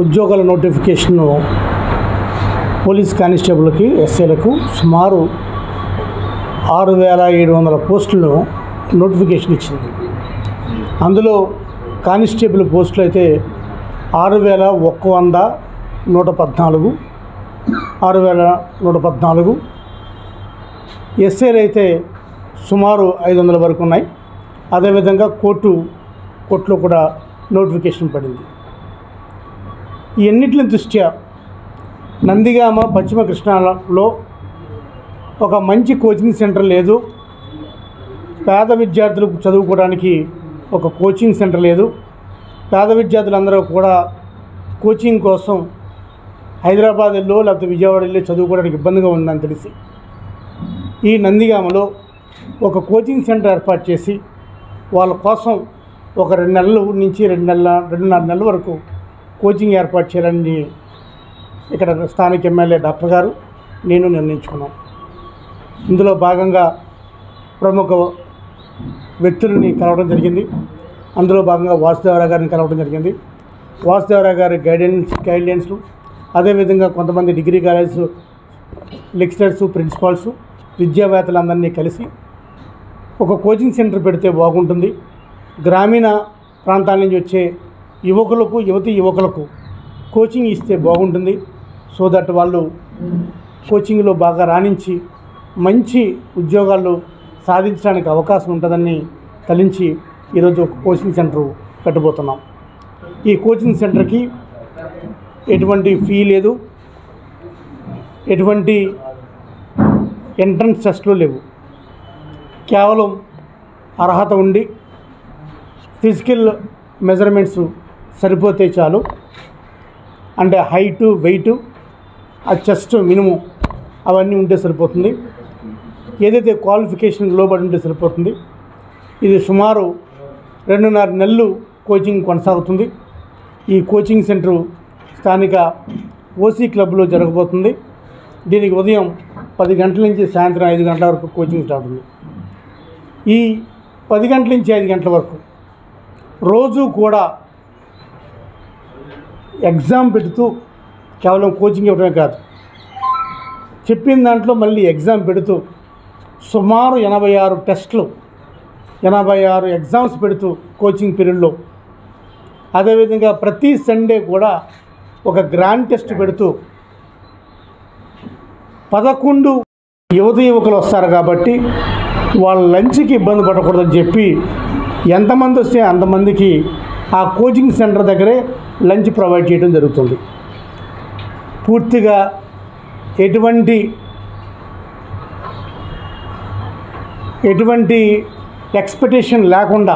ఉద్యోగాల నోటిఫికేషన్ను పోలీస్ కానిస్టేబుల్కి ఎస్ఏలకు సుమారు ఆరు వేల ఏడు వందల పోస్టులను నోటిఫికేషన్ ఇచ్చింది అందులో కానిస్టేబుల్ పోస్టులు అయితే ఆరు వేల ఒక్క వంద నూట పద్నాలుగు ఆరు వేల నూట పద్నాలుగు ఎస్ఏలు అయితే సుమారు ఐదు వందల వరకు ఉన్నాయి అదేవిధంగా కోర్టు కోర్టులో కూడా నోటిఫికేషన్ పడింది ఈ ఎన్నిటిని దృష్ట్యా నందిగామ పశ్చిమ కృష్ణాలో ఒక మంచి కోచింగ్ సెంటర్ లేదు పేద విద్యార్థులకు చదువుకోవడానికి ఒక కోచింగ్ సెంటర్ లేదు పేద విద్యార్థులందరూ కూడా కోచింగ్ కోసం హైదరాబాద్ వెళ్ళో లేకపోతే విజయవాడ వెళ్ళి చదువుకోవడానికి ఇబ్బందిగా ఉందని తెలిసి ఈ నందిగామలో ఒక కోచింగ్ సెంటర్ ఏర్పాటు చేసి వాళ్ళ కోసం ఒక రెండు నెలల నుంచి రెండు నెలల రెండున్నర నెలల వరకు కోచింగ్ ఏర్పాటు చేయాలని ఇక్కడ స్థానిక ఎమ్మెల్యే డాక్టర్ గారు నేను నిర్ణయించుకున్నాం ఇందులో భాగంగా ప్రముఖ వ్యక్తులని కలవడం జరిగింది అందులో భాగంగా వాసుదేవరావు గారిని కలవడం జరిగింది వాసుదేవరావు గారి గైడెన్స్ గైడ్లైన్స్లు అదేవిధంగా కొంతమంది డిగ్రీ కాలేజ్ లెక్చరర్స్ ప్రిన్సిపాల్స్ విద్యావేత్తలందరినీ కలిసి ఒక కోచింగ్ సెంటర్ పెడితే బాగుంటుంది గ్రామీణ ప్రాంతాల నుంచి వచ్చే యువకులకు యువతి యువకులకు కోచింగ్ ఇస్తే బాగుంటుంది సో దట్ వాళ్ళు కోచింగ్లో బాగా రాణించి మంచి ఉద్యోగాలు సాధించడానికి అవకాశం ఉంటుందని తలించి ఈరోజు ఒక కోచింగ్ సెంటర్ పెట్టబోతున్నాం ఈ కోచింగ్ సెంటర్కి ఎటువంటి ఫీ లేదు ఎటువంటి ఎంట్రన్స్ టెస్ట్లు లేవు కేవలం అర్హత ఉండి ఫిజికల్ మెజర్మెంట్స్ సరిపోతే చాలు అంటే హైటు వెయిట్ ఆ చెస్ట్ మినిమం అవన్నీ ఉంటే సరిపోతుంది ఏదైతే క్వాలిఫికేషన్ లోబడి ఉంటే సరిపోతుంది ఇది సుమారు రెండున్నర నెలలు కోచింగ్ కొనసాగుతుంది ఈ కోచింగ్ సెంటరు స్థానిక ఓసీ క్లబ్లో జరగబోతుంది దీనికి ఉదయం పది గంటల నుంచి సాయంత్రం ఐదు గంటల వరకు కోచింగ్ స్టార్ట్ ఉంది ఈ పది గంటల నుంచి ఐదు గంటల వరకు రోజు కూడా ఎగ్జామ్ పెడుతూ కేవలం కోచింగ్ ఇవ్వడమే కాదు చెప్పిన దాంట్లో మళ్ళీ ఎగ్జామ్ పెడుతూ సుమారు ఎనభై ఆరు టెస్టులు ఎనభై ఆరు ఎగ్జామ్స్ పెడుతూ కోచింగ్ పీరియడ్లో అదేవిధంగా ప్రతి సండే కూడా ఒక గ్రాండ్ టెస్ట్ పెడుతూ పదకొండు యువత యువకులు వస్తారు కాబట్టి వాళ్ళ లంచ్కి ఇబ్బంది పడకూడదని చెప్పి ఎంతమంది వస్తే అంతమందికి ఆ కోచింగ్ సెంటర్ దగ్గరే లంచ్ ప్రొవైడ్ చేయడం జరుగుతుంది పూర్తిగా ఎటువంటి ఎటువంటి ఎక్స్పెక్టేషన్ లేకుండా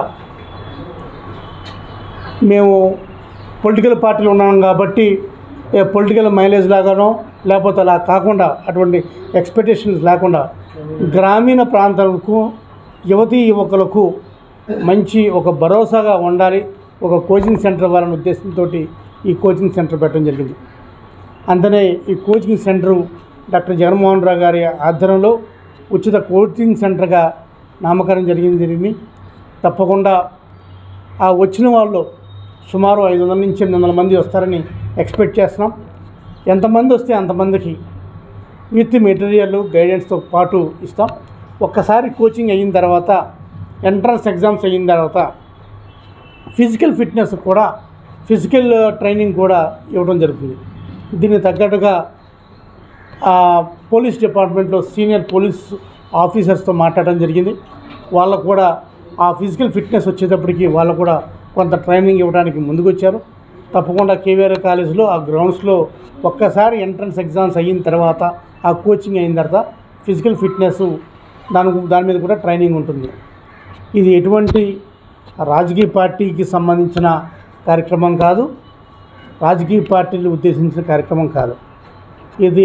మేము పొలిటికల్ పార్టీలు ఉన్నాం కాబట్టి ఏ పొలిటికల్ మైలేజ్ లాగానో లేకపోతే అలా కాకుండా అటువంటి ఎక్స్పెక్టేషన్స్ లేకుండా గ్రామీణ ప్రాంతాలకు యువతీ యువకులకు మంచి ఒక భరోసాగా ఉండాలి ఒక కోచింగ్ సెంటర్ వాళ్ళని ఉద్దేశంతో ఈ కోచింగ్ సెంటర్ పెట్టడం జరిగింది అంతనే ఈ coaching centre doctor Jaganmohan Rao గారి ఆధ్వర్యంలో ఉచిత కోచింగ్ సెంటర్గా నామకరణం జరిగింది జరిగింది తప్పకుండా ఆ వచ్చిన వాళ్ళు సుమారు ఐదు వందల నుంచి ఎనిమిది వందల మంది వస్తారని ఎక్స్పెక్ట్ చేస్తున్నాం ఎంతమంది వస్తే అంతమందికి విత్ మెటీరియల్ గైడెన్స్తో పాటు ఇస్తాం ఒక్కసారి కోచింగ్ అయిన తర్వాత ఎంట్రన్స్ ఎగ్జామ్స్ అయిన తర్వాత ఫిజికల్ ఫిట్నెస్ కూడా ఫిజికల్ ట్రైనింగ్ కూడా ఇవ్వడం జరుగుతుంది దీనికి తగ్గట్టుగా ఆ, పోలీస్ డిపార్ట్మెంట్లో సీనియర్ పోలీస్ ఆఫీసర్స్తో మాట్లాడడం జరిగింది వాళ్ళకు కూడా ఆ ఫిజికల్ ఫిట్నెస్ వచ్చేటప్పటికి వాళ్ళు కూడా కొంత ట్రైనింగ్ ఇవ్వడానికి ముందుకు వచ్చారు తప్పకుండా కేవీఆర్ కాలేజ్లో ఆ గ్రౌండ్స్లో ఒక్కసారి ఎంట్రన్స్ ఎగ్జామ్స్ అయిన తర్వాత ఆ కోచింగ్ అయిన తర్వాత ఫిజికల్ ఫిట్నెస్ దాని దాని మీద కూడా ట్రైనింగ్ ఉంటుంది ఇది ఎటువంటి రాజకీయ పార్టీకి సంబంధించిన కార్యక్రమం కాదు రాజకీయ పార్టీలు ఉద్దేశించిన కార్యక్రమం కాదు ఇది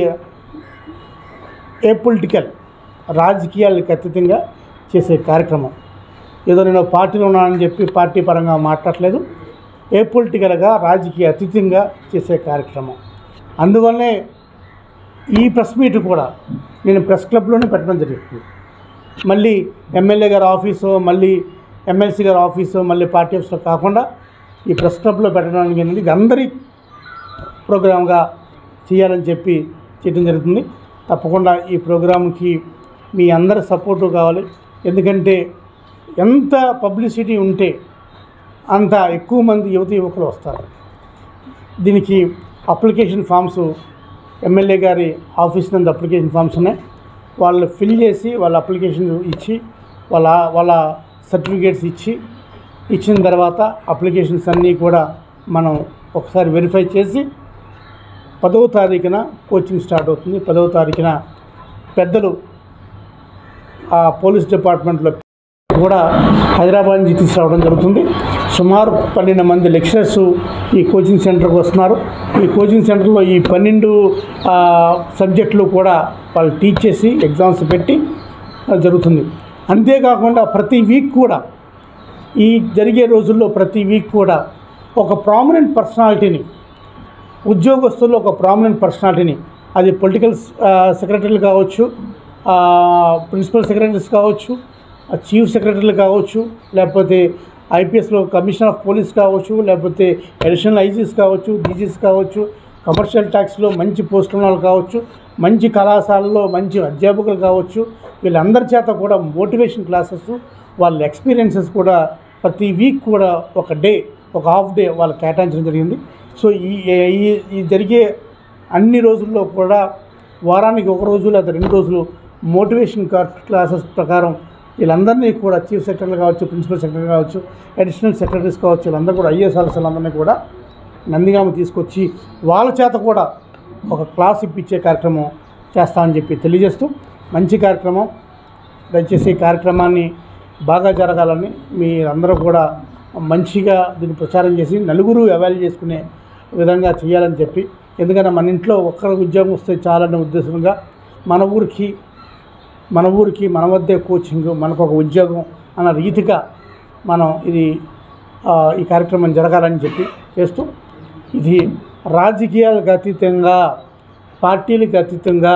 ఏ పొలిటికల్ రాజకీయాలకు అతీతంగా చేసే కార్యక్రమం ఏదో నేను పార్టీలో ఉన్నానని చెప్పి పార్టీ పరంగా మాట్లాడలేదు ఏ పొలిటికల్గా రాజకీయ అతీతంగా చేసే కార్యక్రమం అందువల్లనే ఈ ప్రెస్ మీట్ కూడా నేను ప్రెస్ క్లబ్లోనే పెట్టడం జరిగింది మళ్ళీ ఎమ్మెల్యే గారి ఆఫీసు మళ్ళీ ఎమ్మెల్సీ గారి ఆఫీసు మళ్ళీ పార్టీ ఆఫీస్లో కాకుండా ఈ ప్రెస్ క్లబ్లో పెట్టడానికి ఏంటంటే ఇది అందరి ప్రోగ్రామ్గా చేయాలని చెప్పి చేయడం జరుగుతుంది తప్పకుండా ఈ ప్రోగ్రాంకి మీ అందరి సపోర్టు కావాలి ఎందుకంటే ఎంత పబ్లిసిటీ ఉంటే అంత ఎక్కువ మంది యువతి యువకులు వస్తారు దీనికి అప్లికేషన్ ఫామ్స్ ఎమ్మెల్యే గారి ఆఫీస్ నందు అప్లికేషన్ ఫామ్స్ ఉన్నాయి వాళ్ళు ఫిల్ చేసి వాళ్ళ అప్లికేషన్ ఇచ్చి వాళ్ళ వాళ్ళ సర్టిఫికేట్స్ ఇచ్చి ఇచ్చిన తర్వాత అప్లికేషన్స్ అన్నీ కూడా మనం ఒకసారి వెరిఫై చేసి పదవ తారీఖున కోచింగ్ స్టార్ట్ అవుతుంది పదవ తారీఖున పెద్దలు ఆ పోలీస్ డిపార్ట్మెంట్లో కూడా హైదరాబాద్ నుంచి తీసుకురావడం జరుగుతుంది సుమారు పన్నెండు మంది లెక్చరర్స్ ఈ కోచింగ్ సెంటర్కి వస్తున్నారు ఈ కోచింగ్ సెంటర్లో ఈ పన్నెండు ఆ, సబ్జెక్టులు కూడా వాళ్ళు టీచ్ చేసి ఎగ్జామ్స్ పెట్టి ఆ, జరుగుతుంది అంతేకాకుండా ప్రతి వీక్ కూడా ఈ జరిగే రోజుల్లో ప్రతి వీక్ కూడా ఒక ప్రామినెంట్ పర్సనాలిటీని ఉద్యోగస్తుల్లో ఒక ప్రామినెంట్ పర్సనాలిటీని అది పొలిటికల్ సెక్రటరీలు కావచ్చు ఆ, ప్రిన్సిపల్ సెక్రటరీస్ కావచ్చు ఆ, చీఫ్ సెక్రటరీలు కావచ్చు లేకపోతే ఐపీఎస్లో కమిషనర్ ఆఫ్ పోలీస్ కావచ్చు లేకపోతే అడిషనల్ ఐజీస్ కావచ్చు డీజీస్ కావచ్చు కమర్షియల్ ట్యాక్స్లో మంచి పోస్టుల వాళ్ళు కావచ్చు మంచి కళాశాలలో మంచి అధ్యాపకులు కావచ్చు వీళ్ళందరి చేత కూడా మోటివేషన్ క్లాసెస్ వాళ్ళ ఎక్స్పీరియన్సెస్ కూడా ప్రతి వీక్ కూడా ఒక డే ఒక హాఫ్ డే వాళ్ళకి కేటాయించడం జరిగింది సో ఈ ఈ ఈ జరిగే అన్ని రోజుల్లో కూడా వారానికి ఒక రోజు లేదా రెండు రోజులు మోటివేషన్ క్లాసెస్ ప్రకారం వీళ్ళందరినీ కూడా చీఫ్ సెక్రటరీ కావచ్చు ప్రిన్సిపల్ సెక్రటరీ కావచ్చు అడిషనల్ సెక్రటరీస్ కావచ్చు వీళ్ళందరూ కూడా ఐఏఎస్ ఆఫీసర్లందరినీ కూడా నందిగామ తీసుకొచ్చి వాళ్ళ చేత కూడా ఒక క్లాస్ ఇప్పించే కార్యక్రమం చేస్తామని చెప్పి తెలియజేస్తూ మంచి కార్యక్రమం దయచేసి ఈ కార్యక్రమాన్ని బాగా జరగాలని మీరందరూ కూడా మంచిగా దీన్ని ప్రచారం చేసి నలుగురు అవాల్యూ చేసుకునే విధంగా చేయాలని చెప్పి ఎందుకంటే మన ఇంట్లో ఒక్కరికి ఉద్యోగం వస్తే చాలనే ఉద్దేశంగా మన ఊరికి మన ఊరికి మన వద్దే కోచింగ్ మనకు ఒక ఉద్యోగం అన్న రీతిగా మనం ఇది ఆ, ఈ కార్యక్రమం జరగాలని చెప్పి చేస్తూ ఇది రాజకీయాలకు అతీతంగా పార్టీలకు అతీతంగా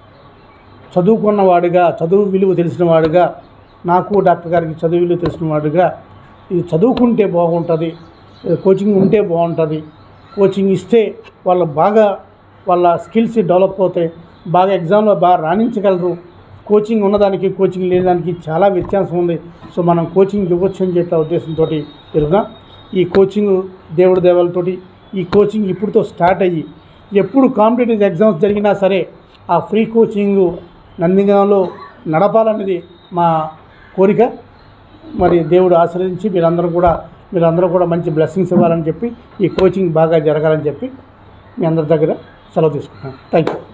చదువుకున్న వాడిగా చదువు విలువ తెలిసిన వాడిగా నాకు డాక్టర్ గారికి చదువు విలువ తెలిసిన వాడిగా ఇది చదువుకుంటే బాగుంటుంది ఇది కోచింగ్ ఉంటే బాగుంటుంది కోచింగ్ ఇస్తే వాళ్ళు బాగా వాళ్ళ స్కిల్స్ డెవలప్ అవుతాయి బాగా ఎగ్జామ్లో బాగా రాణించగలరు కోచింగ్ ఉన్నదానికి కోచింగ్ లేనిదానికి చాలా వ్యత్యాసం ఉంది సో మనం కోచింగ్ ఇవ్వచ్చు అని చెప్పే ఉద్దేశంతో తిరుగుదాం ఈ కోచింగ్ దేవుడి దేవాలతోటి ఈ కోచింగ్ ఇప్పుడుతో స్టార్ట్ అయ్యి ఎప్పుడు కాంపిటేటివ్ ఎగ్జామ్స్ జరిగినా సరే ఆ ఫ్రీ కోచింగ్ నందిగాంలో నడపాలనేది మా కోరిక మరి దేవుడు ఆశ్రయించి మీరందరూ కూడా మీరందరూ కూడా మంచి బ్లెస్సింగ్స్ ఇవ్వాలని చెప్పి ఈ కోచింగ్ బాగా జరగాలని చెప్పి మీ అందరి దగ్గర సెలవు తీసుకుంటాను థ్యాంక్ యూ